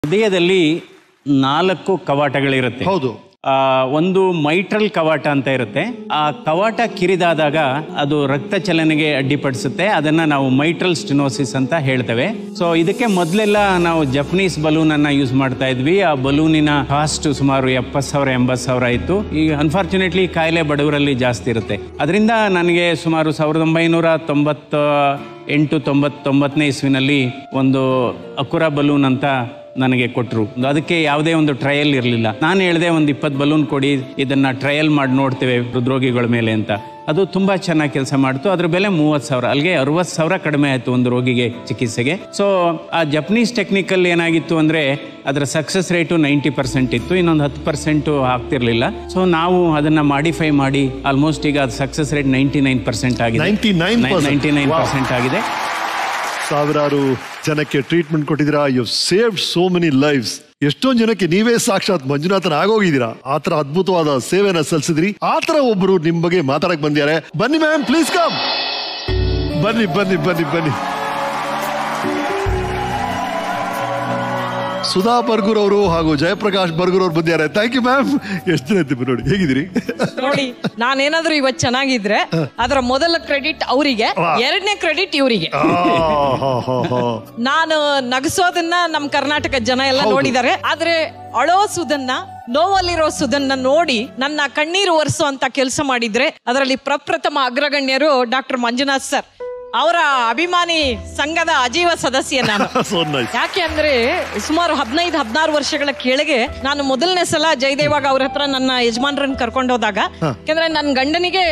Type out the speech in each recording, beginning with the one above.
ಹೃದಯದಲ್ಲಿ ನಾಲ್ಕು ಕವಾಟಗಳಿರುತ್ತೆ ಹೌದು ಆ, ಒಂದು ಮೈಟ್ರಲ್ ಕವಾಟ ಅಂತ ಇರುತ್ತೆ ಆ ಕವಾಟ ಕಿರಿದಾದಾಗ ಅದು ರಕ್ತ ಚಲನೆಗೆ ಅಡ್ಡಿಪಡಿಸುತ್ತೆ ಅದನ್ನ ನಾವು ಮೈಟ್ರಲ್ ಸ್ಟಿನೋಸಿಸ್ ಅಂತ ಹೇಳ್ತೇವೆ ಸೊ ಇದಕ್ಕೆ ಮೊದಲೆಲ್ಲ ನಾವು ಜಪನೀಸ್ ಬಲೂನ್ ಅನ್ನ ಯೂಸ್ ಮಾಡ್ತಾ ಇದ್ವಿ ಆ ಬಲೂನಿನ ಕಾಸ್ಟ್ ಸುಮಾರು ಎಪ್ಪತ್ತು ಸಾವಿರ ಎಂಬತ್ತು ಸಾವಿರ ಇತ್ತು ಈಗ ಅನ್ಫಾರ್ಚುನೇಟ್ಲಿ ಕಾಯಿಲೆ ಬಡವರಲ್ಲಿ ಜಾಸ್ತಿ ಇರುತ್ತೆ ಅದರಿಂದ ನನಗೆ ಸುಮಾರು ಸಾವಿರದ ಒಂಬೈನೂರ ತೊಂಬತ್ತ ಎಂಟು ತೊಂಬತ್ತೊಂಬತ್ತನೇ ಇಸ್ವಿನಲ್ಲಿ ಒಂದು ಅಕುರ ಬಲೂನ್ ಅಂತ ನನಗೆ ಕೊಟ್ಟರು ಅದಕ್ಕೆ ಯಾವುದೇ ಒಂದು ಟ್ರಯಲ್ ಇರಲಿಲ್ಲ ನಾನು ಹೇಳಿದೆ ಒಂದು ಇಪ್ಪತ್ತು ಬಲೂನ್ ಕೊಡಿ ಇದನ್ನ ಟ್ರಯಲ್ ಮಾಡಿ ನೋಡ್ತೇವೆ ಹೃದ್ರೋಗಿಗಳ ಮೇಲೆ ಅಂತ ಅದು ತುಂಬಾ ಚೆನ್ನಾಗಿ ಕೆಲಸ ಮಾಡ್ತು ಅದ್ರ ಬೆಲೆ ಮೂವತ್ತು ಸಾವಿರ ಅಲ್ಲಿಗೆ ಅರವತ್ತು ಸಾವಿರ ಕಡಿಮೆ ಆಯಿತು ಒಂದು ರೋಗಿಗೆ ಚಿಕಿತ್ಸೆಗೆ ಸೊ ಆ ಜಪನೀಸ್ ಟೆಕ್ನಿಕಲ್ ಏನಾಗಿತ್ತು ಅಂದ್ರೆ ಅದರ ಸಕ್ಸಸ್ ರೇಟು ನೈಂಟಿ ಪರ್ಸೆಂಟ್ ಇತ್ತು ಇನ್ನೊಂದು ಹತ್ತು ಪರ್ಸೆಂಟು ಆಗ್ತಿರ್ಲಿಲ್ಲ ಸೊ ನಾವು ಅದನ್ನ ಮಾಡಿಫೈ ಮಾಡಿ ಆಲ್ಮೋಸ್ಟ್ ಈಗ ಅದು success rate ninety nine percent ಆಗಿದೆ 99%. Ninety nine Wow. ಪರ್ಸೆಂಟ್ ಆಗಿದೆ ಸಾವಿರಾರು ಜನಕ್ಕೆ ಟ್ರೀಟ್ಮೆಂಟ್ ಕೊಟ್ಟಿದ್ದೀರಾ you save so many lives ಎಷ್ಟೊಂದು ಜನಕ್ಕೆ ನೀವೇ ಸಾಕ್ಷಾತ್ ಮಂಜುನಾಥನ್ ಆಗೋಗಿದ್ದೀರಾ ಆತರ ಅದ್ಭುತವಾದ ಸೇವೆನ ಸಲ್ಲಿಸಿದ್ರಿ ಆತರ ಒಬ್ರು ನಿಮ್ ಬಗ್ಗೆ ಮಾತಾಡಕ್ ಬಂದಿದ್ದಾರೆ ಬನ್ನಿ ಮ್ಯಾಮ್ ಪ್ಲೀಸ್ ಕಮ್ ಬನ್ನಿ ಬನ್ನಿ ಬನ್ನಿ ಬನ್ನಿ ಸುಧಾ ಬರ್ಗೂರ್ ಅವರು ಹಾಗೂ ಜಯಪ್ರಕಾಶ್ ಬರ್ಗೂರ್ ಅವರು ಬಂದಿದ್ದಾರೆ ಥ್ಯಾಂಕ್ ಯು ಮ್ಯಾಮ್ ಎಷ್ಟು ದಿನ ಆಯ್ತು ನೋಡಿ ಹೇಗಿದ್ದೀರಿ ನೋಡಿ ನಾನೇನಾದ್ರೂ ಇವತ್ ಚೆನ್ನಾಗಿದ್ರೆ ಅದರ ಮೊದಲ ಕ್ರೆಡಿಟ್ ಅವರಿಗೆ ಎರಡನೇ ಕ್ರೆಡಿಟ್ ಇವರಿಗೆ ಆ, ಹಾ, ಹಾ, ಹಾ. ನಾನು ನಗಸೋದನ್ನ ನಮ್ ಕರ್ನಾಟಕ ಜನ ಎಲ್ಲ ನೋಡಿದ್ದಾರೆ ಆದ್ರೆ ಅಳೋ ಸುಧನ್ನ ನೋವಲ್ಲಿರೋ ಸುಧನ್ನ ನೋಡಿ ನನ್ನ ಕಣ್ಣೀರು ಒರೆಸೋ ಅಂತ ಕೆಲಸ ಮಾಡಿದ್ರೆ ಅದರಲ್ಲಿ ಪ್ರಪ್ರಥಮ ಅಗ್ರಗಣ್ಯರು ಡಾಕ್ಟರ್ ಮಂಜುನಾಥ್ ಸರ್ ಅವರ ಅಭಿಮಾನಿ ಸಂಘದ ಅಜೀವ ಸದಸ್ಯ ನಾನು So nice. ಯಾಕೆ ಅಂದ್ರೆ ಸುಮಾರು ಹದಿನೈದು ಹದಿನಾರು ವರ್ಷಗಳ ಕೆಳಗೆ ನಾನು ಮೊದಲನೇ ಸಲ ಜಯದೇವಾಗ ಅವ್ರ ಹತ್ರ ನನ್ನ ಯಜಮಾನ್ರನ್ನ ಕರ್ಕೊಂಡು ಹೋದಾಗ ಯಾಕಂದ್ರೆ ನನ್ನ ಗಂಡನಿಗೆ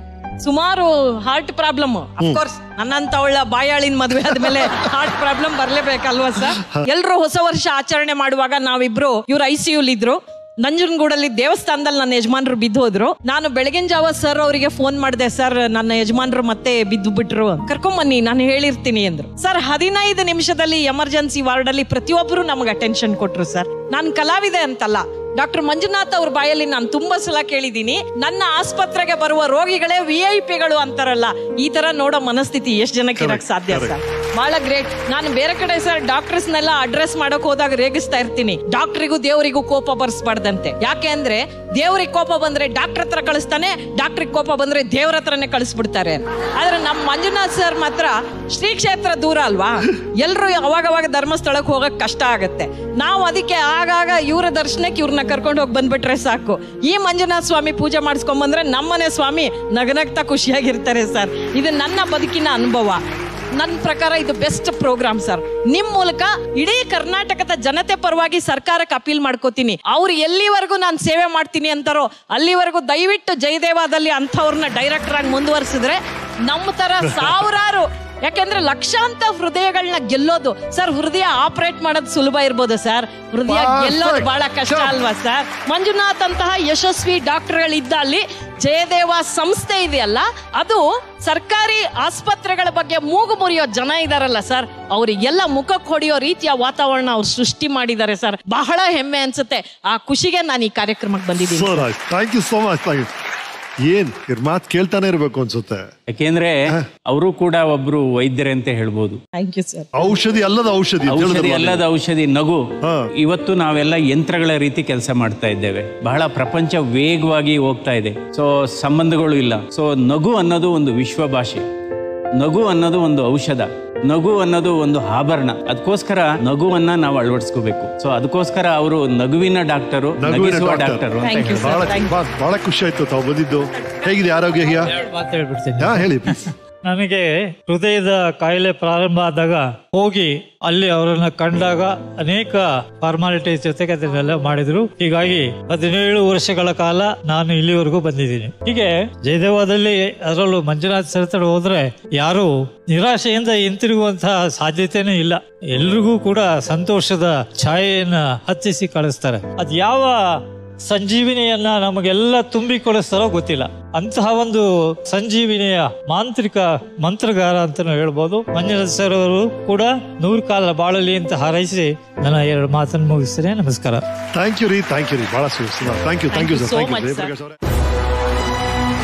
ಸುಮಾರು ಹಾರ್ಟ್ ಪ್ರಾಬ್ಲಮ್ ಅಫ್ಕೋರ್ಸ್ ನನ್ನಂತವಳ ಬಾಯಾಳಿನ ಮದುವೆ ಆದ್ಮೇಲೆ ಹಾರ್ಟ್ ಪ್ರಾಬ್ಲಮ್ ಬರ್ಲೇಬೇಕಲ್ವಾ ಸರ್ ಎಲ್ರು ಹೊಸ ವರ್ಷ ಆಚರಣೆ ಮಾಡುವಾಗ ನಾವಿಬ್ರು ಇವ್ರು ಐ ಸಿ ಇದ್ರು ನಂಜನಗೂಡಲ್ಲಿ ದೇವಸ್ಥಾನದಲ್ಲಿ ನನ್ನ ಯಜಮಾನ್ರು ಬಿದ್ದು ಹೋದ್ರು ನಾನು ಬೆಳಗಿನ ಜಾವ ಸರ್ ಅವರಿಗೆ ಫೋನ್ ಮಾಡಿದೆ ಸರ್ ನನ್ನ ಯಜಮಾನ್ರು ಮತ್ತೆ ಬಿದ್ದು ಬಿಟ್ರು ಕರ್ಕೊಂಬನ್ನಿ ನಾನು ಹೇಳಿರ್ತೀನಿ ಅಂದ್ರು ಸರ್ ಹದಿನೈದು ನಿಮಿಷದಲ್ಲಿ ಎಮರ್ಜೆನ್ಸಿ ವಾರ್ಡ್ ಅಲ್ಲಿ ಪ್ರತಿಯೊಬ್ಬರು ನಮಗೆ ಅಟೆನ್ಷನ್ ಕೊಟ್ರು ಸರ್ ನಾನು ಕಲಾವಿದೆ ಅಂತಲ್ಲ ಡಾಕ್ಟರ್ ಮಂಜುನಾಥ್ ಅವ್ರ ಬಾಯಲ್ಲಿ ನಾನು ತುಂಬಾ ಸಲ ಕೇಳಿದೀನಿ ನನ್ನ ಆಸ್ಪತ್ರೆಗೆ ಬರುವ ರೋಗಿಗಳೇ ವಿ ಐ ಪಿಗಳು ಅಂತಾರಲ್ಲ ಈ ತರ ನೋಡೋ ಮನಸ್ಥಿತಿ ಎಷ್ಟು ಜನಕ್ಕೆ ಇರಕ್ ಸಾಧ್ಯ ಸರ್ ಬಹಳ ಗ್ರೇಟ್ ನಾನು ಬೇರೆ ಕಡೆ ಸರ್ ಡಾಕ್ಟರ್ಸ್ನೆಲ್ಲ ಅಡ್ರೆಸ್ ಮಾಡಕ್ ಹೋದಾಗ ರೇಗಿಸ್ತಾ ಇರ್ತೀನಿ ಡಾಕ್ಟ್ರಿಗೂ ದೇವರಿಗೂ ಕೋಪ ಬರ್ಸ್ಬಾರ್ದಂತೆ ಯಾಕೆ ಅಂದ್ರೆ ದೇವ್ರಿಗೆ ಕೋಪ ಬಂದ್ರೆ ಡಾಕ್ಟರ್ ಹತ್ರ ಕಳಿಸ್ತಾನೆ ಡಾಕ್ಟ್ರಿಗೆ ಕೋಪ ಬಂದ್ರೆ ದೇವ್ರ ಹತ್ರನೇ ಕಳಿಸ್ಬಿಡ್ತಾರೆ ಆದ್ರೆ ನಮ್ಮ ಮಂಜುನಾಥ್ ಸರ್ ಮಾತ್ರ ಶ್ರೀ ಕ್ಷೇತ್ರ ದೂರ ಅಲ್ವಾ ಎಲ್ರು ಅವಾಗ ಅವಾಗ ಧರ್ಮಸ್ಥಳಕ್ಕೆ ಹೋಗಕ್ ಕಷ್ಟ ಆಗತ್ತೆ ನಾವು ಅದಕ್ಕೆ ಆಗಾಗ ಇವರ ದರ್ಶನಕ್ಕೆ ಇವ್ರನ್ನ ಕರ್ಕೊಂಡು ಹೋಗಿ ಬಂದ್ಬಿಟ್ರೆ ಸಾಕು ಈ ಮಂಜುನಾಥ ಸ್ವಾಮಿ ಪೂಜೆ ಮಾಡಿಸ್ಕೊಂಡ್ ಬಂದ್ರೆ ನಮ್ಮನೆ ಸ್ವಾಮಿ ನಗನಗ್ತಾ ಖುಷಿಯಾಗಿರ್ತಾರೆ ಸರ್ ಇದು ನನ್ನ ಬದುಕಿನ ಅನುಭವ ನನ್ನ ಪ್ರಕಾರ ಇದು ಬೆಸ್ಟ್ ಪ್ರೋಗ್ರಾಮ್ ಸರ್ ನಿಮ್ ಮೂಲಕ ಇಡೀ ಕರ್ನಾಟಕದ ಜನತೆ ಪರವಾಗಿ ಸರ್ಕಾರಕ್ಕೆ ಅಪೀಲ್ ಮಾಡ್ಕೋತೀನಿ ಅವ್ರು ಎಲ್ಲಿವರೆಗೂ ನಾನು ಸೇವೆ ಮಾಡ್ತೀನಿ ಅಂತಾರೋ ಅಲ್ಲಿವರೆಗೂ ದಯವಿಟ್ಟು ಜಯದೇವಾದಲ್ಲಿ ಅಂಥವ್ರನ್ನ ಡೈರೆಕ್ಟರ್ ಆಗಿ ಮುಂದುವರಿಸಿದ್ರೆ ನಮ್ಮ ತರ ಸಾವಿರಾರು ಯಾಕೆಂದ್ರೆ ಲಕ್ಷಾಂತ ಹೃದಯಗಳನ್ನ ಗೆಲ್ಲೋದು ಸರ್ ಹೃದಯ ಆಪರೇಟ್ ಮಾಡೋದು ಸುಲಭ ಇರ್ಬೋದು ಸರ್ ಹೃದಯ ಗೆಲ್ಲೋದು ಬಹಳ ಕಷ್ಟ ಅಲ್ವಾ ಸರ್ ಮಂಜುನಾಥ್ ಅಂತಹ ಯಶಸ್ವಿ ಡಾಕ್ಟರ್ಗಳಿದ್ದ ಅಲ್ಲಿ ಜಯದೇವ ಸಂಸ್ಥೆ ಇದೆಯಲ್ಲ ಅದು ಸರ್ಕಾರಿ ಆಸ್ಪತ್ರೆಗಳ ಬಗ್ಗೆ ಮೂಗು ಮುರಿಯೋ ಜನ ಇದಾರಲ್ಲ ಸರ್ ಅವರಿಗೆಲ್ಲ ಮುಖಕ್ಕೆ ಹೊಡೆಯೋ ರೀತಿಯ ವಾತಾವರಣ ಅವ್ರು ಸೃಷ್ಟಿ ಮಾಡಿದ್ದಾರೆ ಸರ್ ಬಹಳ ಹೆಮ್ಮೆ ಅನ್ಸುತ್ತೆ ಆ ಖುಷಿಗೆ ನಾನು ಈ ಕಾರ್ಯಕ್ರಮಕ್ಕೆ ಬಂದಿದ್ದೀನಿ so nice thank you so much thank you ಏನ್ ಇವ್ರ ಮಾತು ಕೇಳ್ತಾನೆ ಇರ್ಬೇಕು ಅನ್ಸುತ್ತೆ ಯಾಕೆಂದ್ರೆ ಅವರು ಕೂಡ ಒಬ್ರು ವೈದ್ಯರೇ ಅಂತ ಹೇಳ್ಬೋದು ಥ್ಯಾಂಕ್ ಯು ಸರ್ ಔಷಧಿ ಅಲ್ಲದ ಔಷಧಿ ಅಂತ ಔಷಧಿ ಹೇಳಿದ್ರಲ್ಲ ಅಲ್ಲದ ಔಷಧಿ ನಗು ಹಾ. ಇವತ್ತು ನಾವೆಲ್ಲ ಯಂತ್ರಗಳ ರೀತಿ ಕೆಲಸ ಮಾಡ್ತಾ ಇದ್ದೇವೆ ಬಹಳ ಪ್ರಪಂಚ ವೇಗವಾಗಿ ಹೋಗ್ತಾ ಇದೆ ಸೊ ಸಂಬಂಧಗಳು ಇಲ್ಲ ಸೊ ನಗು ಅನ್ನೋದು ಒಂದು ವಿಶ್ವ ಭಾಷೆ ನಗು ಅನ್ನೋದು ಒಂದು ಔಷಧ ನಗು ಅನ್ನೋದು ಒಂದು ಆಭರಣ ಅದಕ್ಕೋಸ್ಕರ ನಗುವನ್ನ ನಾವು ಅಳವಡಿಸ್ಕೋಬೇಕು ಸೊ ಅದಕ್ಕೋಸ್ಕರ ಅವರು ನಗುವಿನ ಡಾಕ್ಟರು ನಗುವಿನ ನಗಿಸುವ ಡಾಕ್ಟರ್. ಡಾಕ್ಟರು ಅಂತ Thank you, ಹೇಳ್ತಾರೆ. ಬಹಳ Thank you. ಬಹಳ- ಬಹಳ ಖುಷಿ ಆಯ್ತು ತಾವು ಬಂದಿದ್ದು ಹೇಗಿದೆ ಆರೋಗ್ಯ ಹೀಯ ಮಾತು ಹೇಳ್ಬಿಡ್ತೀನಿ ಹಾ ಹೇಳಿ please. ನನಗೆ ಹೃದಯದ ಕಾಯಿಲೆ ಪ್ರಾರಂಭ ಆದಾಗ ಹೋಗಿ ಅಲ್ಲಿ ಅವರನ್ನ ಕಂಡಾಗ ಅನೇಕ ಫಾರ್ಮಾಲಿಟೀಸ್ ಜೊತೆಗೆ ಅದನ್ನೆಲ್ಲ ಮಾಡಿದ್ರು ಹೀಗಾಗಿ ಹದಿನೇಳು ವರ್ಷಗಳ ಕಾಲ ನಾನು ಇಲ್ಲಿವರೆಗೂ ಬಂದಿದ್ದೀನಿ ಹೀಗೆ ಜಯದೇವದಲ್ಲಿ ಅದರಲ್ಲೂ ಮಂಜುನಾಥ್ ಸರತಡ ಹೋದ್ರೆ ಯಾರು ನಿರಾಶೆಯಿಂದ ಹಿಂತಿರುಗುವಂತಹ ಸಾಧ್ಯತೆನೂ ಇಲ್ಲ ಎಲ್ರಿಗೂ ಕೂಡ ಸಂತೋಷದ ಛಾಯೆಯನ್ನ ಹತ್ತಿಸಿ ಕಳಿಸ್ತಾರೆ ಅದ್ ಯಾವ ಸಂಜೀವಿನಿಯನ್ನ ನಮಗೆಲ್ಲ ತುಂಬಿಕೊಡಿಸ್ತಾರೋ ಗೊತ್ತಿಲ್ಲ ಅಂತಹ ಒಂದು ಸಂಜೀವಿನಿಯ ಮಾಂತ್ರಿಕ ಮಂತ್ರಗಾರ ಅಂತಾನು ಹೇಳ್ಬೋದು ಮಂಜುನಾಥ್ ಸರ್ ಅವರು ಕೂಡ ನೂರು ಕಾಲ ಬಾಳಲಿ ಅಂತ ಹಾರೈಸಿ ನನ್ನ ಎರಡು ಮಾತನ್ನು ಮುಗಿಸ್ತೇನೆ ನಮಸ್ಕಾರ ಥ್ಯಾಂಕ್ ಯು ರೀ ಥ್ಯಾಂಕ್ ಯು ರೀ ಬಹಳ thank you thank you Thank you sir so thank you much, sir. Jayaprakash ಅವರೇ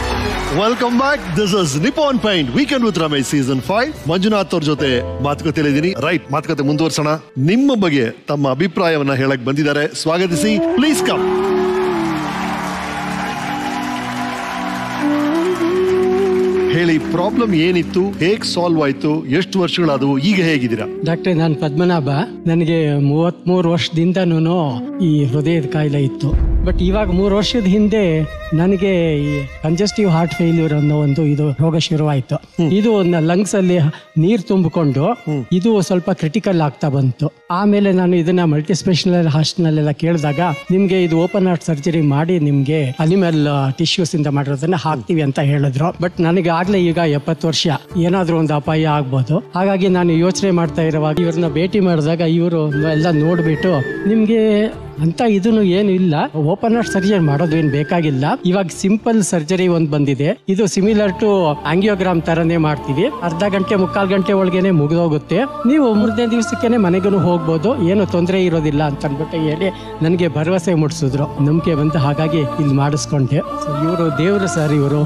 welcome back this is Nippon paint weekend with Ramesh season five Manjunath ಅವ್ರ ಜೊತೆ ಮಾತುಕತೆ ಇದ್ದೀನಿ ರೈಟ್ ಮಾತುಕತೆ ಮುಂದುವರ್ಸೋಣ ನಿಮ್ಮ ಬಗ್ಗೆ ತಮ್ಮ ಅಭಿಪ್ರಾಯವನ್ನ ಹೇಳಕ್ ಬಂದಿದ್ದಾರೆ ಸ್ವಾಗತಿಸಿ ಪ್ಲೀಸ್ ಕಮ್ ಹೇಳಿ ಪ್ರಾಬ್ಲಮ್ ಏನಿತ್ತು ಹೇಗ್ ಸಾಲ್ವ್ ಆಯ್ತು ಎಷ್ಟು ವರ್ಷಗಳಾದವು ಈಗ ಹೇಗಿದ್ದೀರಾ ಡಾಕ್ಟ್ರೆ ನಾನು ಪದ್ಮನಾಭ ನನಗೆ ಮೂವತ್ಮೂರು ವರ್ಷದಿಂದನೂ ಈ ಹೃದಯದ ಕಾಯಿಲೆ ಇತ್ತು ಬಟ್ ಇವಾಗ ಮೂರು ವರ್ಷದ ಹಿಂದೆ ನನಗೆ ಈ ಕಂಜೆಸ್ಟಿವ್ ಹಾರ್ಟ್ ಫೇಲ್ಯೂರ್ ಅನ್ನೋ ಒಂದು ಇದು ರೋಗ ಶುರುವಾಯಿತು ಇದು ಲಂಗ್ಸ್ ಅಲ್ಲಿ ನೀರು ತುಂಬಿಕೊಂಡು ಇದು ಸ್ವಲ್ಪ ಕ್ರಿಟಿಕಲ್ ಆಗ್ತಾ ಬಂತು ಆಮೇಲೆ ನಾನು ಇದನ್ನ ಮಲ್ಟಿ ಸ್ಪೆಷಲ್ ಹಾಸ್ಟೆಲ್ನೆಲ್ಲ ಕೇಳಿದಾಗ ನಿಮ್ಗೆ ಇದು ಓಪನ್ ಹಾರ್ಟ್ ಸರ್ಜರಿ ಮಾಡಿ ನಿಮ್ಗೆ ಅನಿಮಲ್ ಟಿಶ್ಯೂಸ್ ಇಂದ ಮಾಡಿರೋದನ್ನ ಹಾಕ್ತೀವಿ ಅಂತ ಹೇಳಿದ್ರು ಬಟ್ ನನಗೆ ಆಗ್ಲೇ ಈಗ ಎಪ್ಪತ್ತು ವರ್ಷ ಏನಾದ್ರೂ ಒಂದು ಅಪಾಯ ಆಗ್ಬೋದು ಹಾಗಾಗಿ ನಾನು ಯೋಚನೆ ಮಾಡ್ತಾ ಇರುವಾಗ ಇವ್ರನ್ನ ಭೇಟಿ ಮಾಡಿದಾಗ ಇವರು ಎಲ್ಲ ನೋಡ್ಬಿಟ್ಟು ನಿಮ್ಗೆ ಅಂತ ಇದನ್ನು ಏನು ಇಲ್ಲ ಓಪನ್ ಹಾರ್ಟ್ ಸರ್ಜರಿ ಮಾಡೋದು ಏನು ಬೇಕಾಗಿಲ್ಲ ಇವಾಗ ಸಿಂಪಲ್ ಸರ್ಜರಿ ಒಂದು ಬಂದಿದೆ ಇದು ಸಿಮಿಲರ್ ಟು ಆಂಗಿಯೋಗ್ರಾಮ್ ತರನೇ ಮಾಡ್ತೀವಿ ಅರ್ಧ ಗಂಟೆ ಮುಕ್ಕಾಲು ಗಂಟೆ ಒಳಗೇನೆ ಮುಗಿದೋಗುತ್ತೆ ನೀವು ಮೂರನೇ ದಿವಸಕ್ಕೇನೆ ಮನೆಗೂ ಹೋಗ್ಬೋದು ಏನು ತೊಂದರೆ ಇರೋದಿಲ್ಲ ಅಂತ ಅಂದ್ಬಿಟ್ಟು ಹೇಳಿ ನನಗೆ ಭರವಸೆ ಮೂಡಿಸಿದ್ರು ನಂಬಿಕೆ ಬಂದು ಹಾಗಾಗಿ ಇಲ್ಲಿ ಮಾಡಿಸ್ಕೊಂಡೆ ಇವರು ದೇವರು ಸರ್ ಇವರು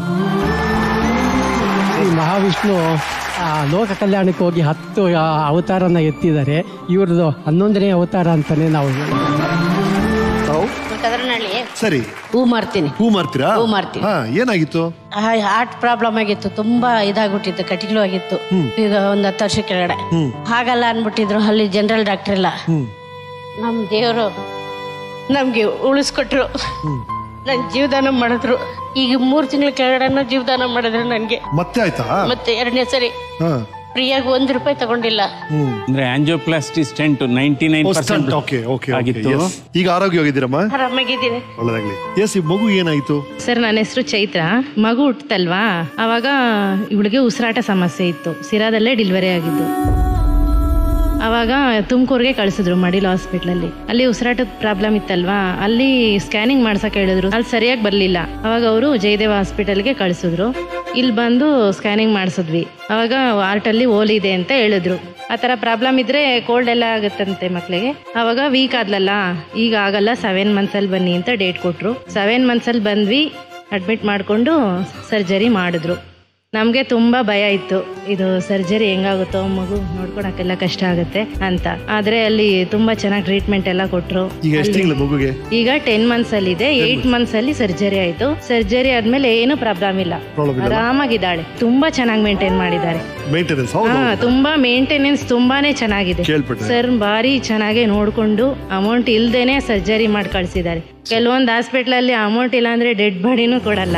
ಈ ಮಹಾವಿಷ್ಣು ಆ, ಲೋಕ ಕಲ್ಯಾಣಕ್ಕೆ ಹೋಗಿ ಹತ್ತು ಆ, ಅವತಾರನ ಎತ್ತಿದ್ದಾರೆ ಇವ್ರದ್ದು ಹನ್ನೊಂದನೇ ಅವತಾರ ಅಂತಾನೆ ನಾವು ಹೇಳ್ಬೋದು. ತಾವು ಕದರನಹಳ್ಳಿ ಸರಿ ಹೂ ಮಾರ್ತೀನಿ ಹೂ ಮಾರ್ತೀರಾ ಹೂ ಮಾರ್ತೀವಿ. ಹಾ ಏನಾಗಿತ್ತು ಹಾರ್ಟ್ ಪ್ರಾಬ್ಲಮ್ ಆಗಿತ್ತು ತುಂಬಾ ಇದಾಗ್ಬಿಟ್ಟಿತ್ತು ಕಟಿಲು ಆಗಿತ್ತು ಈಗ ಒಂದ್ ಹತ್ತು ವರ್ಷ ಕೆಳಗಡೆ ಹಾಗಲ್ಲ ಅನ್ಬಿಟ್ಟಿದ್ರು ಅಲ್ಲಿ ಜನರಲ್ ಡಾಕ್ಟರ್ ಎಲ್ಲ ನಮ್ ದೇವರು ನಮ್ಗೆ ಉಳಿಸ್ಕೊಟ್ರು ನನ್ ಜೀವದಾನ ಮಾಡಿದ್ರು ಈಗ ಮೂರ್ ತಿಂಗಳ ಕೆಳಗಡೆ ಜೀವದಾನ ಮಾಡಿದ್ರು ನನ್ಗೆ ಮತ್ತೆ ಆಯ್ತಾ ಮತ್ತೆ ಎರಡನೇ ಸರಿ ಹಾ ಫ್ರೀಯಾಗಿ ಒಂದ್ ರೂಪಾಯಿ ತಗೊಂಡಿಲ್ಲ ಅಂದ್ರೆ angioplasty stent ninety nine percent okay okay ಆಗಿತ್ತು ಈಗ ಆರೋಗ್ಯವಾಗಿದ್ದೀರಮ್ಮ ಆರಾಮಾಗಿದ್ದೀನಿ ಒಳ್ಳೆದಾಗ್ಲಿ ಎಸ್ ಈ ಮಗು ಏನಾಯ್ತು ಸರ್ ನನ್ನ ಹೆಸರು ಚೈತ್ರ ಮಗು ಹುಟ್ಟತಲ್ವಾ ಅವಾಗ ಇವಳಿಗೆ ಉಸಿರಾಟ ಸಮಸ್ಯೆ ಇತ್ತು ಸಿರಾದಲ್ಲೇ ಡಿಲಿವರಿ ಆಗಿದ್ದು ಅವಾಗ ತುಮಕೂರಿಗೆ ಕಳಿಸಿದ್ರು ಮಡಿಲ್ ಹಾಸ್ಪಿಟ್ಲಲ್ಲಿ ಅಲ್ಲಿ ಉಸಿರಾಟದ ಪ್ರಾಬ್ಲಮ್ ಇತ್ತಲ್ವಾ ಅಲ್ಲಿ ಸ್ಕ್ಯಾನಿಂಗ್ ಮಾಡ್ಸಕ್ ಹೇಳಿದ್ರು ಅಲ್ಲಿ ಸರಿಯಾಗಿ ಬರಲಿಲ್ಲ ಅವಾಗ ಅವರು ಜಯದೇವ ಹಾಸ್ಪಿಟಲ್ಗೆ ಕಳಿಸಿದ್ರು ಇಲ್ಲಿ ಬಂದು ಸ್ಕ್ಯಾನಿಂಗ್ ಮಾಡಿಸಿದ್ವಿ ಅವಾಗ ಹಾರ್ಟಲ್ಲಿ ಓಲ್ ಇದೆ ಅಂತ ಹೇಳಿದ್ರು ಆ ಥರ ಪ್ರಾಬ್ಲಮ್ ಇದ್ರೆ ಕೋಲ್ಡ್ ಎಲ್ಲ ಆಗುತ್ತಂತೆ ಮಕ್ಕಳಿಗೆ ಅವಾಗ ವೀಕ್ ಆದ್ಲಲ್ಲ ಈಗ ಆಗಲ್ಲ ಸೆವೆನ್ ಮಂತ್ಸಲ್ಲಿ ಬನ್ನಿ ಅಂತ ಡೇಟ್ ಕೊಟ್ಟರು ಸೆವೆನ್ ಮಂತ್ಸಲ್ಲಿ ಬಂದ್ವಿ ಅಡ್ಮಿಟ್ ಮಾಡಿಕೊಂಡು ಸರ್ಜರಿ ಮಾಡಿದ್ರು ನಮಗೆ ತುಂಬ ಭಯ ಇತ್ತು ಇದು ಸರ್ಜರಿ ಹೆಂಗಾಗುತ್ತೋ ಮಗು ನೋಡ್ಕೊಳಕ್ಕೆಲ್ಲ ಕಷ್ಟ ಆಗುತ್ತೆ ಅಂತ ಆದರೆ ಅಲ್ಲಿ ತುಂಬ ಚೆನ್ನಾಗಿ ಟ್ರೀಟ್ಮೆಂಟ್ ಎಲ್ಲ ಕೊಟ್ಟರು ಈಗ ಎಷ್ಟು ತಿಂಗಳು ಮಗುಗೆ ಈಗ ಟೆನ್ ಮಂತ್ಸ್ ಅಲ್ಲಿ ಇದೆ ಏಟ್ ಮಂತ್ಸ್ ಅಲ್ಲಿ ಸರ್ಜರಿ ಆಯ್ತು ಸರ್ಜರಿ ಆದ್ಮೇಲೆ ಏನು ಪ್ರಾಬ್ಲಮ್ ಇಲ್ಲ Problem ಇಲ್ಲ. ಆರಾಮಾಗಿದ್ದಾಳೆ ತುಂಬಾ ಚೆನ್ನಾಗಿ ಮೇಂಟೈನ್ ಮಾಡಿದ್ದಾರೆ ಮೇಂಟೆನೆನ್ಸ್ ಹೌದು ಹಾ ತುಂಬಾ ಮೇಂಟೆನೆನ್ಸ್ ತುಂಬಾನೇ ಚೆನ್ನಾಗಿದೆ ಕೇಳ್ಪಟ್ಟೆ. ಸರ್ ಬಾರಿ ಚೆನ್ನಾಗಿ ನೋಡ್ಕೊಂಡು ಅಮೌಂಟ್ ಇಲ್ದೇನೆ ಸರ್ಜರಿ ಮಾಡಿ ಕಳ್ಸಿದ್ದಾರೆ ಕೆಲವೊಂದು ಹಾಸ್ಪಿಟಲ್ ಅಲ್ಲಿ ಅಮೌಂಟ್ ಇಲ್ಲ ಅಂದ್ರೆ ಡೆಡ್ ಬಾಡಿನೂ ಕೊಡಲ್ಲ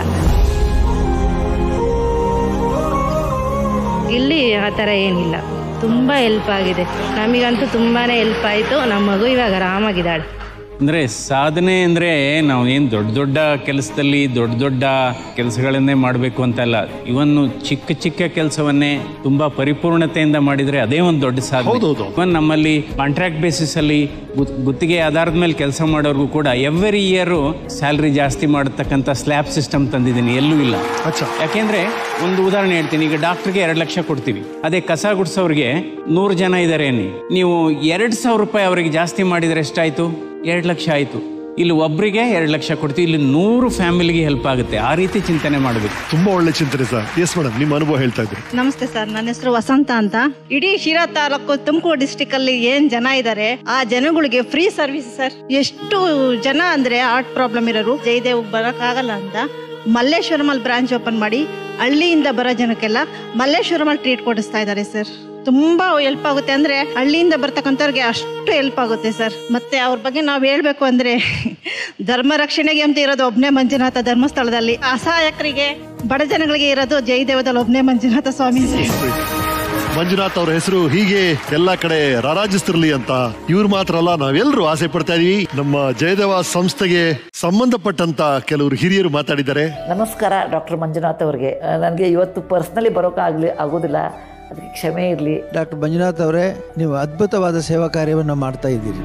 ಇಲ್ಲಿ ಆ ಥರ ಏನಿಲ್ಲ ತುಂಬ ಹೆಲ್ಪ್ ಆಗಿದೆ ನಮಗಂತೂ ತುಂಬಾನೇ ಹೆಲ್ಪ್ ಆಯಿತು ನಮ್ಮ ಮಗು ಇವಾಗ ಆರಾಮಾಗಿದ್ದಾಳೆ ಅಂದ್ರೆ ಸಾಧನೆ ಅಂದ್ರೆ ನಾವು ಏನು ದೊಡ್ಡ ದೊಡ್ಡ ಕೆಲಸದಲ್ಲಿ ದೊಡ್ಡ ದೊಡ್ಡ ಕೆಲಸಗಳನ್ನೇ ಮಾಡಬೇಕು ಅಂತಲ್ಲ ಇವನ್ನು ಚಿಕ್ಕ ಚಿಕ್ಕ ಕೆಲಸವನ್ನೇ ತುಂಬಾ ಪರಿಪೂರ್ಣತೆಯಿಂದ ಮಾಡಿದ್ರೆ ಅದೇ ಒಂದು ದೊಡ್ಡ ಸಾಧನೆ ಹೌದೌದು. ಇವನ್ ನಮ್ಮಲ್ಲಿ ಕಾಂಟ್ರಾಕ್ಟ್ ಬೇಸಿಸ್ ಅಲ್ಲಿ ಗುತ್- ಗುತ್ತಿಗೆ ಆಧಾರದ ಮೇಲೆ ಕೆಲಸ ಮಾಡೋರ್ಗೂ ಕೂಡ ಎವ್ರಿ ಇಯರ್ ಸ್ಯಾಲ್ರಿ ಜಾಸ್ತಿ ಮಾಡತಕ್ಕಂಥ ಸ್ಲ್ಯಾಬ್ ಸಿಸ್ಟಮ್ ತಂದಿದ್ದೀನಿ ಎಲ್ಲೂ ಇಲ್ಲ ಅಚ್ಚಾ ಯಾಕೆಂದ್ರೆ ಒಂದು ಉದಾಹರಣೆ ಹೇಳ್ತೀನಿ ಈಗ ಡಾಕ್ಟರ್ಗೆ ಎರಡು ಲಕ್ಷ ಕೊಡ್ತೀವಿ ಅದೇ ಕಸ ಗುಡ್ಸೋರಿಗೆ ನೂರು ಜನ ಇದ್ದಾರೆ ಅನ್ನಿ ನೀವು ಎರಡು ಸಾವಿರ ರೂಪಾಯಿ ಅವರಿಗೆ ಜಾಸ್ತಿ ಮಾಡಿದ್ರೆ ಎಷ್ಟಾಯ್ತು ಎರಡು ಲಕ್ಷ ಆಯ್ತು ಇಲ್ಲಿ ಒಬ್ರಿಗೆ ಎರಡು ಲಕ್ಷ ಕೊಡ್ತೀವಿ ಇಲ್ಲಿ ನೂರು ಫ್ಯಾಮಿಲಿಗೆ ಹೆಲ್ಪ್ ಆಗುತ್ತೆ ಆ ರೀತಿ ಚಿಂತನೆ ಮಾಡಬೇಕು ತುಂಬಾ ಒಳ್ಳೆ ಚಿಂತನೆ ಸರ್ ಎಸ್ ಮೇಡಮ್ ನಿಮ್ಮ ಅನುಭವ ಹೇಳ್ತಾ ಇದ್ರಿ ನಮಸ್ತೆ ಸರ್ ನನ್ನ ಹೆಸರು ವಸಂತ ಅಂತ ಇಡೀ ಶಿರಾ ತಾಲೂಕು ತುಮಕೂರು ಡಿಸ್ಟಿಕ್ ಅಲ್ಲಿ ಏನ್ ಜನ ಇದ್ದಾರೆ ಆ ಜನಗಳಿಗೆ ಫ್ರೀ ಸರ್ವಿಸ್ ಸರ್ ಎಷ್ಟು ಜನ ಅಂದ್ರೆ ಹಾರ್ಟ್ ಪ್ರಾಬ್ಲಮ್ ಇರೋರು ಜಯದೇವ್ ಬರಕ್ ಆಗಲ್ಲ ಅಂತ ಮಲ್ಲೇಶ್ವರಮಲ್ಲಿ ಬ್ರಾಂಚ್ ಓಪನ್ ಮಾಡಿ ಹಳ್ಳಿಯಿಂದ ಬರೋ ಜನಕ್ಕೆಲ್ಲ ಮಲ್ಲೇಶ್ವರಮಲ್ಲಿ ಟ್ರೀಟ್ ಕೊಡಿಸ್ತಾ ಇದ್ದಾರೆ ಸರ್ ತುಂಬಾ ಹೆಲ್ಪ್ ಆಗುತ್ತೆ ಅಂದ್ರೆ ಹಳ್ಳಿಯಿಂದ ಬರ್ತಕ್ಕಂಥವ್ರಿಗೆ ಅಷ್ಟು ಹೆಲ್ಪ್ ಆಗುತ್ತೆ ಸರ್ ಮತ್ತೆ ಅವ್ರ ಬಗ್ಗೆ ನಾವು ಹೇಳ್ಬೇಕು ಅಂದ್ರೆ ಧರ್ಮ ರಕ್ಷಣೆಗೆ ಅಂತ ಇರೋದು ಒಬ್ನೇ ಮಂಜುನಾಥ ಧರ್ಮಸ್ಥಳದಲ್ಲಿ ಅಸಹಾಯಕರಿಗೆ ಬಡ ಜನಗಳಿಗೆ ಇರೋದು ಜಯದೇವದಲ್ಲಿ ಒಬ್ನೇ ಮಂಜುನಾಥ ಸ್ವಾಮಿ ಸರ್ ಮಂಜುನಾಥ್ ಅವ್ರ ಹೆಸರು ಹೀಗೆ ಎಲ್ಲಾ ಕಡೆ ರಾರಾಜಿಸ್ತಿರ್ಲಿ ಅಂತ ಇವ್ರು ಮಾತ್ರ ಅಲ್ಲ ನಾವೆಲ್ಲರೂ ಆಸೆ ಪಡ್ತಾ ಇದೀವಿ ನಮ್ಮ ಜಯದೇವ ಸಂಸ್ಥೆಗೆ ಸಂಬಂಧಪಟ್ಟಂತ ಕೆಲವರು ಹಿರಿಯರು ಮಾತಾಡಿದ್ದಾರೆ ನಮಸ್ಕಾರ ಡಾಕ್ಟರ್ ಮಂಜುನಾಥ್ ಅವರಿಗೆ ನನಗೆ ಇವತ್ತು ಪರ್ಸ್ನಲಿ ಬರೋಕ್ಕಾಗಲಿ ಆಗೋದಿಲ್ಲ ಅದಕ್ಕೆ ಕ್ಷಮೆ ಇರಲಿ ಡಾಕ್ಟರ್ ಮಂಜುನಾಥ್ ಅವರೇ ನೀವು ಅದ್ಭುತವಾದ ಸೇವಾ ಕಾರ್ಯವನ್ನು ಮಾಡ್ತಾ ಇದ್ದೀರಿ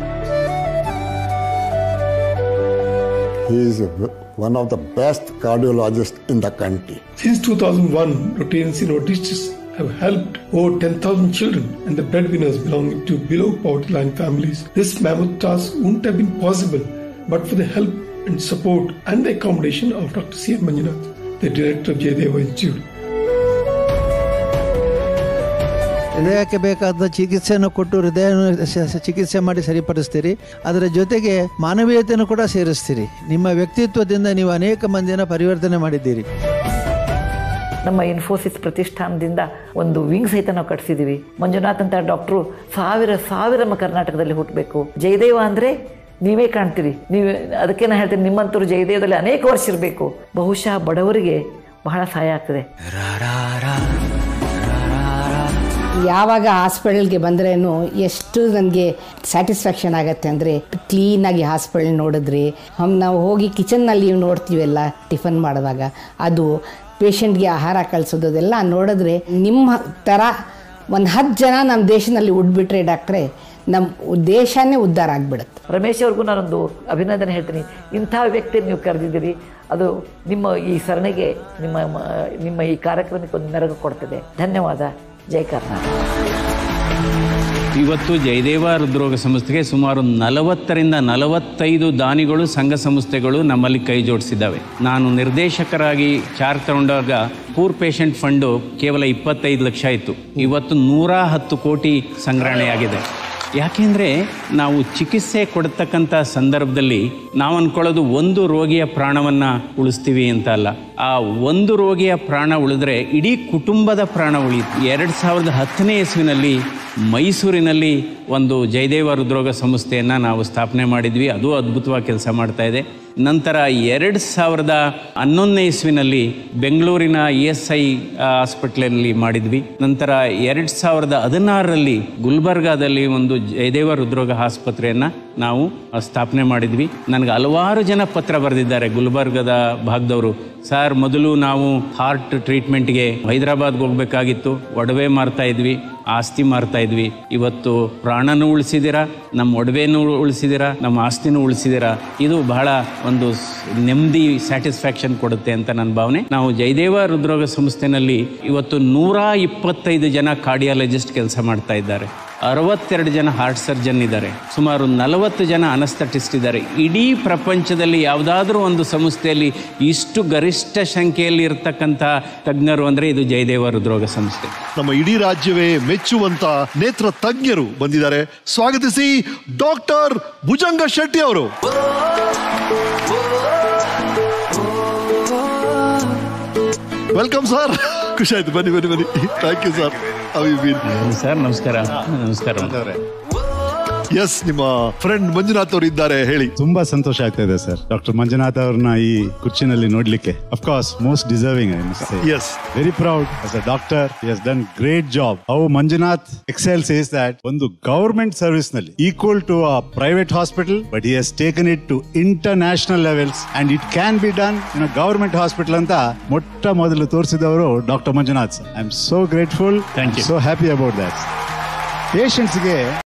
He is one of the best cardiologists in the country. Since 2001, routine synodists have helped over 10,000 children and the breadwinners belonging to below poverty line families. This mammoth task wouldn't have been possible but for the help and support and the accommodation of Dr. C. M. Manjunath. the director of Jayadeva Institute. ಹೃದಯಕ್ಕೆ ಬೇಕಾದ ಚಿಕಿತ್ಸೆಯನ್ನು ಕೊಟ್ಟು ಹೃದಯ ಚಿಕಿತ್ಸೆ ಮಾಡಿ ಸರಿಪಡಿಸ್ತೀರಿ ಅದರ ಜೊತೆಗೆ ಮಾನವೀಯತೆಯನ್ನು ಕೂಡ ಸೇರಿಸ್ತೀರಿ ನಿಮ್ಮ ವ್ಯಕ್ತಿತ್ವದಿಂದ ನೀವು ಅನೇಕ ಮಂದಿಯನ್ನು ಪರಿವರ್ತನೆ ಮಾಡಿದ್ದೀರಿ ನಮ್ಮ ಇನ್ಫೋಸಿಸ್ ಪ್ರತಿಷ್ಠಾನದಿಂದ ಒಂದು ವಿಂಗ್ ಸಹಿತ ನಾವು ಕಟ್ಸಿದ್ದೀವಿ ಮಂಜುನಾಥ್ ಅಂತ ಡಾಕ್ಟ್ರು ಸಾವಿರ ಸಾವಿರ ನಮ್ಮ ಕರ್ನಾಟಕದಲ್ಲಿ ಹುಟ್ಟಬೇಕು ಜಯದೇವ ಅಂದರೆ ನೀವೇ ಕಾಣ್ತೀರಿ ನೀವು ಅದಕ್ಕೆ ನಾನು ಹೇಳ್ತೀನಿ ನಿಮ್ಮಂಥವ್ರು ಜಯದೇವದಲ್ಲಿ ಅನೇಕ ವರ್ಷ ಇರಬೇಕು ಬಹುಶಃ ಬಡವರಿಗೆ ಬಹಳ ಸಹಾಯ ಆಗ್ತದೆ ಯಾವಾಗ ಹಾಸ್ಪಿಟಲ್ಗೆ ಬಂದ್ರೇನು ಎಷ್ಟು ನನಗೆ ಸ್ಯಾಟಿಸ್ಫ್ಯಾಕ್ಷನ್ ಆಗುತ್ತೆ ಅಂದರೆ ಕ್ಲೀನಾಗಿ ಹಾಸ್ಪಿಟಲ್ ನೋಡಿದ್ರಿ ಹಮ್ ನಾವು ಹೋಗಿ ಕಿಚನ್ನಲ್ಲಿ ನೋಡ್ತೀವಲ್ಲ ಟಿಫನ್ ಮಾಡುವಾಗ ಅದು ಪೇಷಂಟ್ಗೆ ಆಹಾರ ಕಳಿಸೋದು ಅದೆಲ್ಲ ನೋಡಿದ್ರೆ ನಿಮ್ಮ ಥರ ಒಂದು ಹತ್ತು ಜನ ನಮ್ಮ ದೇಶದಲ್ಲಿ ಉಡ್ಬಿಟ್ರೆ ಡಾಕ್ಟ್ರೆ ನಮ್ಮ ದೇಶನೇ ಉದ್ಧಾರ ಆಗಿಬಿಡುತ್ತೆ ರಮೇಶ್ ಅವ್ರಿಗೂ ನಾನೊಂದು ಅಭಿನಂದನೆ ಹೇಳ್ತೀನಿ ಇಂಥ ವ್ಯಕ್ತಿ ನೀವು ಕರೆದಿದ್ದೀರಿ ಅದು ನಿಮ್ಮ ಈ ಸರಣಿಗೆ ನಿಮ್ಮ ಮ- ನಿಮ್ಮ ಈ ಕಾರ್ಯಕ್ರಮಕ್ಕೆ ಒಂದು ಮೆರುಗು ಕೊಡ್ತದೆ ಧನ್ಯವಾದ ಜೈ ಕರ್ನಾಟಕ ಇವತ್ತು ಜಯದೇವ ಹೃದ್ರೋಗ ಸಂಸ್ಥೆಗೆ ಸುಮಾರು ನಲವತ್ತರಿಂದ ನಲವತ್ತೈದು ದಾನಿಗಳು ಸಂಘ ಸಂಸ್ಥೆಗಳು ನಮ್ಮಲ್ಲಿ ಕೈ ಜೋಡಿಸಿದ್ದಾವೆ ನಾನು ನಿರ್ದೇಶಕರಾಗಿ ಚಾರ್ಜ್ ತಗೊಂಡಾಗ ಪೂರ್ ಪೇಷಂಟ್ ಫಂಡು ಕೇವಲ ಇಪ್ಪತ್ತೈದು ಲಕ್ಷ ಇತ್ತು ಇವತ್ತು ನೂರ ಹತ್ತು ಕೋಟಿ ಸಂಗ್ರಹಣೆಯಾಗಿದೆ ಯಾಕೆಂದರೆ ನಾವು ಚಿಕಿತ್ಸೆ ಕೊಡ್ತಕ್ಕಂಥ ಸಂದರ್ಭದಲ್ಲಿ ನಾವು ಅನ್ಕೊಳ್ಳೋದು ಒಂದು ರೋಗಿಯ ಪ್ರಾಣವನ್ನು ಉಳಿಸ್ತೀವಿ ಅಂತ ಅಲ್ಲ ಆ ಒಂದು ರೋಗಿಯ ಪ್ರಾಣ ಉಳಿದ್ರೆ ಇಡೀ ಕುಟುಂಬದ ಪ್ರಾಣ ಉಳಿಯುತ್ತೆ ಎರಡು ಸಾವಿರದ ಹತ್ತನೇ ಇಸ್ವಿನಲ್ಲಿ ಮೈಸೂರಿನಲ್ಲಿ ಒಂದು ಜಯದೇವ ಹೃದ್ರೋಗ ಸಂಸ್ಥೆಯನ್ನು ನಾವು ಸ್ಥಾಪನೆ ಮಾಡಿದ್ವಿ ಅದು ಅದ್ಭುತವಾಗಿ ಕೆಲಸ ಮಾಡ್ತಾ ಇದೆ ನಂತರ ಎರಡು ಸಾವಿರದ ಹನ್ನೊಂದನೇ ಇಸ್ವಿನಲ್ಲಿ ಬೆಂಗಳೂರಿನ ಇ ಎಸ್ ಐ ಹಾಸ್ಪಿಟ್ಲಲ್ಲಿ ಮಾಡಿದ್ವಿ ನಂತರ ಎರಡು ಸಾವಿರದ ಹದಿನಾರರಲ್ಲಿ ಗುಲ್ಬರ್ಗಾದಲ್ಲಿ ಒಂದು ಜಯದೇವ ಹೃದ್ರೋಗ ಆಸ್ಪತ್ರೆಯನ್ನು ನಾವು ಸ್ಥಾಪನೆ ಮಾಡಿದ್ವಿ ನನಗೆ ಹಲವಾರು ಜನ ಪತ್ರ ಬರೆದಿದ್ದಾರೆ ಗುಲ್ಬರ್ಗದ ಭಾಗದವರು ಸರ್ ಮೊದಲು ನಾವು ಹಾರ್ಟ್ ಟ್ರೀಟ್ಮೆಂಟ್ಗೆ ಹೈದರಾಬಾದ್ಗೆ ಹೋಗ್ಬೇಕಾಗಿತ್ತು ಒಡವೆ ಮಾರ್ತಾ ಇದ್ವಿ ಆಸ್ತಿ ಮಾರ್ತಾ ಇದ್ವಿ ಇವತ್ತು ಪ್ರಾಣನೂ ಉಳಿಸಿದ್ದೀರಾ ನಮ್ಮ ಒಡವೆನೂ ಉಳಿಸಿದ್ದೀರಾ ನಮ್ಮ ಆಸ್ತಿನೂ ಉಳಿಸಿದ್ದೀರಾ ಇದು ಬಹಳ ಒಂದು ಸ್- ನೆಮ್ಮದಿ ಸ್ಯಾಟಿಸ್ಫ್ಯಾಕ್ಷನ್ ಕೊಡುತ್ತೆ ಅಂತ ನನ್ನ ಭಾವನೆ ನಾವು ಜಯದೇವ ಹೃದ್ರೋಗ ಸಂಸ್ಥೆನಲ್ಲಿ ಇವತ್ತು ನೂರ ಇಪ್ಪತ್ತೈದು ಜನ ಕಾರ್ಡಿಯಾಲಜಿಸ್ಟ್ ಕೆಲಸ ಮಾಡ್ತಾ ಇದ್ದಾರೆ ಅರವತ್ತೆರಡು ಜನ ಹಾರ್ಟ್ ಸರ್ಜನ್ ಇದ್ದಾರೆ ಸುಮಾರು ನಲವತ್ತು ಜನ ಅನಸ್ತಟಿಸ್ಟ್ ಇದ್ದಾರೆ ಇಡೀ ಪ್ರಪಂಚದಲ್ಲಿ ಯಾವುದಾದ್ರೂ ಒಂದು ಸಂಸ್ಥೆಯಲ್ಲಿ ಇಷ್ಟು ಗರಿಷ್ಠ ಸಂಖ್ಯೆಯಲ್ಲಿ ಇರತಕ್ಕಂಥ ತಜ್ಞರು ಅಂದರೆ ಇದು ಜಯದೇವ ಹೃದ್ರೋಗ ಸಂಸ್ಥೆ ನಮ್ಮ ಇಡೀ ರಾಜ್ಯವೇ ಮೆಚ್ಚುವಂತ ನೇತ್ರ ತಜ್ಞರು ಬಂದಿದ್ದಾರೆ ಸ್ವಾಗತಿಸಿ ಡಾಕ್ಟರ್ ಭುಜಂಗ ಶೆಟ್ಟಿ ಅವರು ವೆಲ್ಕಮ್ ಸರ್ ಖುಷಿ ಆಯ್ತು ಬನ್ನಿ ಬನ್ನಿ ಬನ್ನಿ ಥ್ಯಾಂಕ್ ಯು ಸರ್ ಸರ್ ನಮಸ್ಕಾರ ನಮಸ್ಕಾರ ಎಸ್ ನಿಮ್ಮ ಫ್ರೆಂಡ್ ಮಂಜುನಾಥ್ ಅವರು ಇದ್ದಾರೆ ಹೇಳಿ ತುಂಬಾ ಸಂತೋಷ ಆಗ್ತಾ ಇದೆ ಸರ್ ಡಾಕ್ಟರ್ ಮಂಜುನಾಥ್ ಅವ್ರನ್ನ ಈ ಕುರ್ಚಿನಲ್ಲಿ ನೋಡ್ಲಿಕ್ಕೆ of course most deserving Yes. Very proud as a doctor is done great job how Manjunath excels is that ಒಂದು ಗವರ್ಮೆಂಟ್ ಸರ್ವಿಸ್ ನಲ್ಲಿ equal to a private hospital but he has taken it to international levels and it can be done in government hospital ಅಂತ ಮೊಟ್ಟ ಮೊದಲು ತೋರಿಸಿದವರು doctor Manjunath I am so grateful Thank you. So happy about that ಪೇಷಂಟ್ಸ್ಗೆ